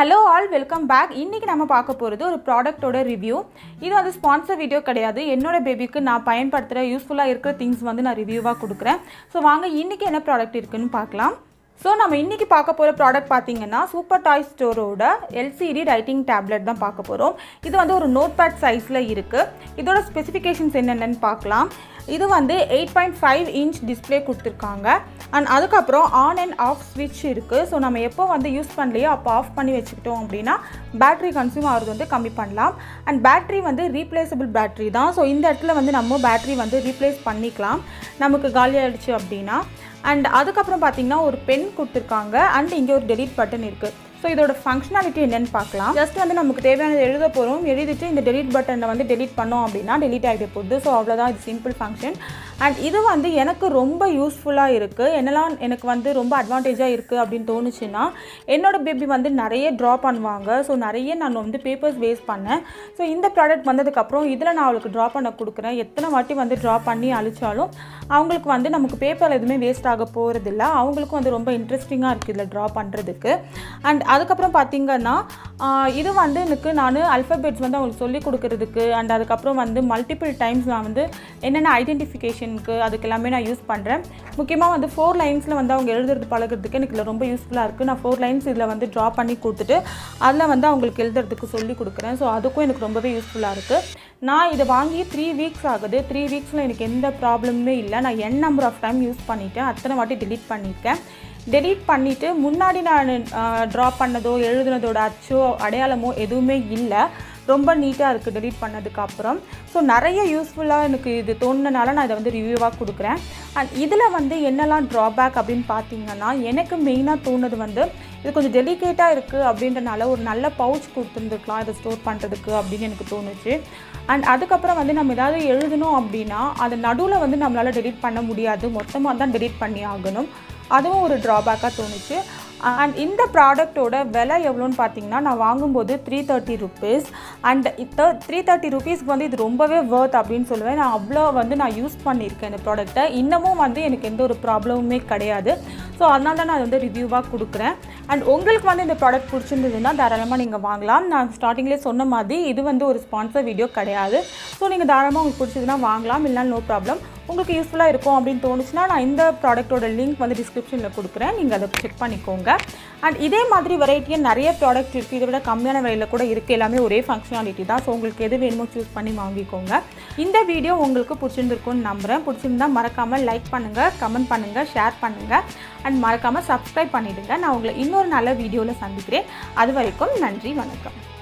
hello all welcome back இன்றைக்கி நம்ம பார்க்க போகிறது ஒரு ப்ராடக்ட்டோட ரிவ்யூ இது வந்து ஸ்பான்சர் வீடியோ கிடையாது என்னோட பேபிக்கு நான் பயன்படுத்துகிற யூஸ்ஃபுல்லாக இருக்கிற திங்ஸ் வந்து நான் ரிவ்யூவாக கொடுக்குறேன் ஸோ வாங்க இன்றைக்கி என்ன ப்ராடக்ட் இருக்குன்னு பார்க்கலாம் ஸோ நம்ம இன்றைக்கி பார்க்க போகிற ப்ராடக்ட் பார்த்தீங்கன்னா சூப்பர் டாய் ஸ்டோரோட எல்சிடி ரைட்டிங் டேப்லெட் தான் பார்க்க போகிறோம் இது வந்து ஒரு நோட் பேட் சைஸில் இருக்குது இதோட ஸ்பெசிஃபிகேஷன்ஸ் என்னென்னு பார்க்கலாம் இது வந்து eight point five inch display கொடுத்துருக்காங்க அண்ட் அதுக்கப்புறம் ஆன் அண்ட் ஆஃப் ஸ்விட்ச் இருக்குது ஸோ நம்ம எப்போ வந்து யூஸ் பண்ணலையோ அப்போ ஆஃப் பண்ணி வச்சுக்கிட்டோம் அப்படின்னா பேட்ரி கன்சியூம் ஆகிறது வந்து கம்மி பண்ணலாம் அண்ட் பேட்ரி வந்து ரீப்ளேசபிள் பேட்ரி தான் ஸோ இந்த இடத்துல வந்து நம்ம பேட்ரி வந்து ரீப்ளேஸ் பண்ணிக்கலாம் நமக்கு காலி ஆயிடுச்சு அப்படின்னா அண்ட் அதுக்கப்புறம் பார்த்தீங்கன்னா ஒரு பென் கொடுத்துருக்காங்க அண்ட் இங்கே ஒரு டெலிட் பட்டன் இருக்குது ஸோ இதோட ஃபங்க்ஷனாலிட்டி என்னன்னு பார்க்கலாம் ஜஸ்ட் வந்து நமக்கு தேவையானது எழுத போகிறோம் எழுதிட்டு இந்த டெலிட் பட்டனை வந்து டெலிட் பண்ணோம் அப்படின்னா டெலிட் ஆகிட போகுது ஸோ அவ்வளோதான் இது சிம்பிள் ஃபங்க்ஷன் அண்ட் இது வந்து எனக்கு ரொம்ப யூஸ்ஃபுல்லாக இருக்குது என்னெல்லாம் எனக்கு வந்து ரொம்ப அட்வான்டேஜாக இருக்குது அப்படின்னு தோணுச்சுன்னா என்னோட பேபி வந்து நிறைய ட்ரா பண்ணுவாங்க ஸோ நிறைய நான் வந்து பேப்பர்ஸ் வேஸ்ட் பண்ணேன் ஸோ இந்த ப்ராடக்ட் வந்ததுக்கப்புறம் இதில் நான் அவளுக்கு ட்ரா பண்ண கொடுக்குறேன் எத்தனை வாட்டி வந்து ட்ரா பண்ணி அழிச்சாலும் அவங்களுக்கு வந்து நமக்கு பேப்பர் எதுவுமே வேஸ்ட் ஆக போகிறதில்ல அவங்களுக்கும் வந்து ரொம்ப இன்ட்ரெஸ்டிங்காக இருக்குது இதில் ட்ரா பண்ணுறதுக்கு அண்ட் அதுக்கப்புறம் பார்த்திங்கன்னா இது வந்து எனக்கு நான் அல்ஃபபெட்ஸ் வந்து அவங்களுக்கு சொல்லிக் கொடுக்கறதுக்கு அண்ட் அதுக்கப்புறம் வந்து மல்டிபிள் டைம்ஸ் நான் வந்து என்னென்ன ஐடென்டிஃபிகேஷனுக்கு அதுக்கு எல்லாமே நான் யூஸ் பண்ணுறேன் முக்கியமாக வந்து ஃபோர் லைன்ஸில் வந்து அவங்க எழுதுறது பழகிறதுக்கு எனக்கு இதில் ரொம்ப யூஸ்ஃபுல்லாக இருக்குது நான் ஃபோர் லைன்ஸ் இதில் வந்து ட்ரா பண்ணி கொடுத்துட்டு அதில் வந்து அவங்களுக்கு எழுதுறதுக்கு சொல்லி கொடுக்குறேன் ஸோ அதுக்கும் எனக்கு ரொம்பவே யூஸ்ஃபுல்லாக இருக்குது நான் இதை வாங்கி த்ரீ வீக்ஸ் ஆகுது த்ரீ வீக்ஸில் எனக்கு எந்த ப்ராப்ளமுமே இல்லை நான் என் நம்பர் ஆஃப் டைம் யூஸ் பண்ணிவிட்டேன் அத்தனை வாட்டி டெலீட் பண்ணியிருக்கேன் டெலீட் பண்ணிவிட்டு முன்னாடி நான் ட்ரா பண்ணதோ எழுதுனதோட அச்சோ அடையாளமோ எதுவுமே இல்லை ரொம்ப நீட்டாக இருக்குது டெலீட் பண்ணதுக்கப்புறம் ஸோ நிறைய யூஸ்ஃபுல்லாக எனக்கு இது தோணுனால நான் இதை வந்து ரிவ்யூவாக கொடுக்குறேன் அண்ட் இதில் வந்து என்னெல்லாம் ட்ராபேக் அப்படின்னு பார்த்தீங்கன்னா எனக்கு மெயினாக தோணுது வந்து இது கொஞ்சம் டெலிகேட்டாக இருக்குது அப்படின்றனால ஒரு நல்ல பவுச் கொடுத்துருந்துருக்கலாம் இதை ஸ்டோர் பண்ணுறதுக்கு அப்படின்னு எனக்கு தோணுச்சு அண்ட் அதுக்கப்புறம் வந்து நம்ம ஏதாவது எழுதணும் அப்படின்னா அது நடுவில் வந்து நம்மளால் டெலீட் பண்ண முடியாது மொத்தமாக தான் டெலீட் பண்ணி ஆகணும் அதுவும் ஒரு ட்ராபேக்காக தோணுச்சு அண்ட் இந்த ப்ராடக்ட்டோட விலை எவ்வளோன்னு பார்த்தீங்கன்னா நான் வாங்கும்போது த்ரீ தேர்ட்டி ருபீஸ் அண்ட் இப்போ த்ரீ தேர்ட்டி ருபீஸ்க்கு வந்து இது ரொம்பவே ஒர்த் அப்படின்னு சொல்லுவேன் நான் அவ்வளோ வந்து நான் யூஸ் பண்ணியிருக்கேன் இந்த ப்ராடக்ட்டை இன்னமும் வந்து எனக்கு எந்த ஒரு ப்ராப்ளமுமே கிடையாது ஸோ அதனால தான் நான் வந்து ரிவ்யூவாக கொடுக்குறேன் அண்ட் உங்களுக்கு வந்து இந்த ப்ராடக்ட் பிடிச்சிருந்ததுன்னா தாராளமாக நீங்கள் வாங்கலாம் நான் ஸ்டார்டிங்லேயே சொன்ன மாதிரி இது வந்து ஒரு ஸ்பான்சர் வீடியோ கிடையாது ஸோ நீங்கள் தாராளமாக உங்களுக்கு பிடிச்சதுன்னா வாங்கலாம் இல்லைனா நோ ப்ராப்ளம் உங்களுக்கு யூஸ்ஃபுல்லாக இருக்கும் அப்படின்னு தோணுச்சுன்னா நான் இந்த ப்ராடக்ட்டோட லிங்க் வந்து டிஸ்கிரிப்ஷனில் கொடுக்குறேன் நீங்கள் அதை செக் பண்ணிக்கோங்க அண்ட் இதே மாதிரி வெரைட்டியாக நிறைய ப்ராடக்ட் இருக்குது இதை விட கம்மியான விலையில் கூட இருக்குது எல்லாமே ஒரே ஃபங்க்ஷனாலிட்டி தான் ஸோ உங்களுக்கு எது வேணுமோ சூஸ் பண்ணி வாங்கிக்கோங்க இந்த வீடியோ உங்களுக்கு பிடிச்சிருந்துருக்கும்னு நம்புகிறேன் பிடிச்சிருந்தா மறக்காமல் லைக் பண்ணுங்கள் கமெண்ட் பண்ணுங்கள் ஷேர் பண்ணுங்கள் அண்ட் மறக்காமல் சப்ஸ்கிரைப் பண்ணிவிடுங்க நான் உங்களை இன்னொரு நல்ல வீடியோவில் சந்திக்கிறேன் அது வரைக்கும் நன்றி வணக்கம்